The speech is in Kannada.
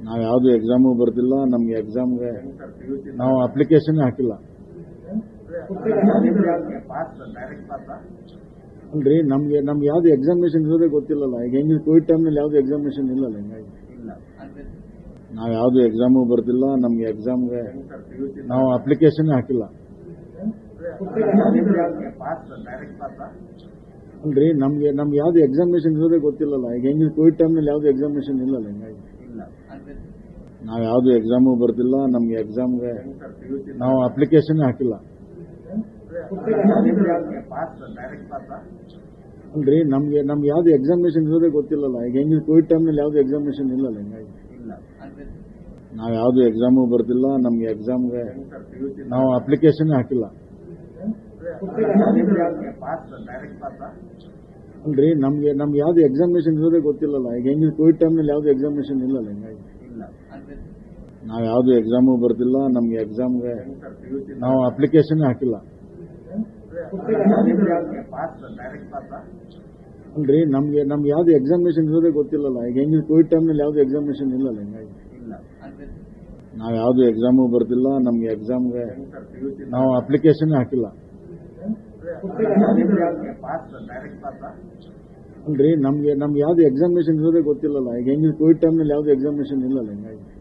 ನಾವು ಯಾವುದು ಎಕ್ಸಾಮು ಬರ್ತಿಲ್ಲ ನಮ್ಗೆ ಎಕ್ಸಾಮ್ಗೆ ನಾವು ಅಪ್ಲಿಕೇಶನ್ ಹಾಕಿಲ್ಲ ಅಲ್ರಿ ನಮ್ಗೆ ನಮ್ಗೆ ಯಾವ್ದು ಎಕ್ಸಾಮಿನೇಷನ್ ಇರೋದೇ ಗೊತ್ತಿಲ್ಲಲ್ಲ ಈಗ ಹೆಂಗೆ ಕೋವಿಡ್ ಟೈಮ್ನಲ್ಲಿ ಯಾವ್ದು ಎಕ್ಸಾಮಿನೇಷನ್ ಇಲ್ಲಲ್ಲ ಹಿಂಗಾಗಿ ನಾವು ಯಾವ್ದು ಎಕ್ಸಾಮು ಬರ್ತಿಲ್ಲ ನಮ್ಗೆ ಎಕ್ಸಾಮ್ಗೆ ನಾವು ಅಪ್ಲಿಕೇಶನ್ ಹಾಕಿಲ್ಲ ಅಲ್ರಿ ನಮ್ಗೆ ನಮ್ಗೆ ಯಾವ್ದು ಎಕ್ಸಾಮಿನೇಷನ್ ಇರೋದೇ ಗೊತ್ತಿಲ್ಲಲ್ಲ ಈಗ ಹೆಂಗೆ ಕೋವಿಡ್ ಟೈಮ್ನಲ್ಲಿ ಯಾವ್ದು ಎಕ್ಸಾಮಿನೇಷನ್ ಇಲ್ಲಲ್ಲ ಹಿಂಗಾಗಿ ನಾವು ಯಾವ್ದು ಎಕ್ಸಾಮು ಬರ್ತಿಲ್ಲ ನಮ್ಗೆ ಎಕ್ಸಾಮ್ಗೆ ನಾವು ಅಪ್ಲಿಕೇಶನ್ ಹಾಕಿಲ್ಲ ಅಲ್ರಿ ನಮ್ಗೆ ನಮ್ಗೆ ಯಾವ್ದು ಎಕ್ಸಾಮಿನೇಷನ್ ಇರೋದೇ ಗೊತ್ತಿಲ್ಲಲ್ಲ ಈಗ ಹೆಂಗೆ ಕೋವಿಡ್ ಟೈಮ್ನಲ್ಲಿ ಯಾವ್ದು ಎಕ್ಸಾಮಿನೇಷನ್ ಇಲ್ಲಲ್ಲ ಹಿಂಗಾಗಿ ನಾವು ಯಾವ್ದು ಎಕ್ಸಾಮು ಬರ್ತಿಲ್ಲ ನಮ್ಗೆ ಎಕ್ಸಾಮ್ಗೆ ನಾವು ಅಪ್ಲಿಕೇಶನ್ ಹಾಕಿಲ್ಲ ಅಲ್ರಿ ನಮ್ಗೆ ನಮ್ಗೆ ಯಾವ್ದು ಎಕ್ಸಾಮಿನೇಷನ್ ಇರೋದೇ ಗೊತ್ತಿಲ್ಲಲ್ಲ ಈಗ ಹೆಂಗೆ ಕೋವಿಡ್ ಟೈಮ್ನಲ್ಲಿ ಯಾವ್ದು ಎಕ್ಸಾಮಿನೇಷನ್ ಇಲ್ಲಲ್ಲ ಹಿಂಗಾಗಿ ನಾವು ಯಾವ್ದು ಎಕ್ಸಾಮು ಬರ್ತಿಲ್ಲ ನಮ್ಗೆ ಎಕ್ಸಾಮ್ಗೆ ನಾವು ಅಪ್ಲಿಕೇಶನ್ ಹಾಕಿಲ್ಲ ಅಲ್ರಿ ನಮ್ಗೆ ನಮ್ಗೆ ಯಾವ್ದು ಎಕ್ಸಾಮಿನೇಷನ್ ಇರೋದೇ ಗೊತ್ತಿಲ್ಲಲ್ಲ ಈಗ ಹೆಂಗೆ ಕೋವಿಡ್ ಟೈಮ್ನಲ್ಲಿ ಯಾವ್ದು ಎಕ್ಸಾಮಿನೇಷನ್ ಇಲ್ಲಲ್ಲ ಹಿಂಗಾಗಿ ನಾವು ಯಾವ್ದು ಎಕ್ಸಾಮು ಬರ್ತಿಲ್ಲ ನಮ್ಗೆ ಎಕ್ಸಾಮ್ಗೆ ನಾವು ಅಪ್ಲಿಕೇಶನ್ ಹಾಕಿಲ್ಲ ಅಲ್ರಿ ನಮ್ಗೆ ನಮ್ಗೆ ಯಾವ್ದು ಎಕ್ಸಾಮಿನೇಷನ್ ಇರೋದೇ ಗೊತ್ತಿಲ್ಲಲ್ಲ ಈಗ ಹೆಂಗೆ ಕೋವಿಡ್ ಟೈಮ್ನಲ್ಲಿ ಯಾವ್ದು ಎಕ್ಸಾಮಿನೇಷನ್ ಇಲ್ಲಲ್ಲ ಹಿಂಗಾಗಿ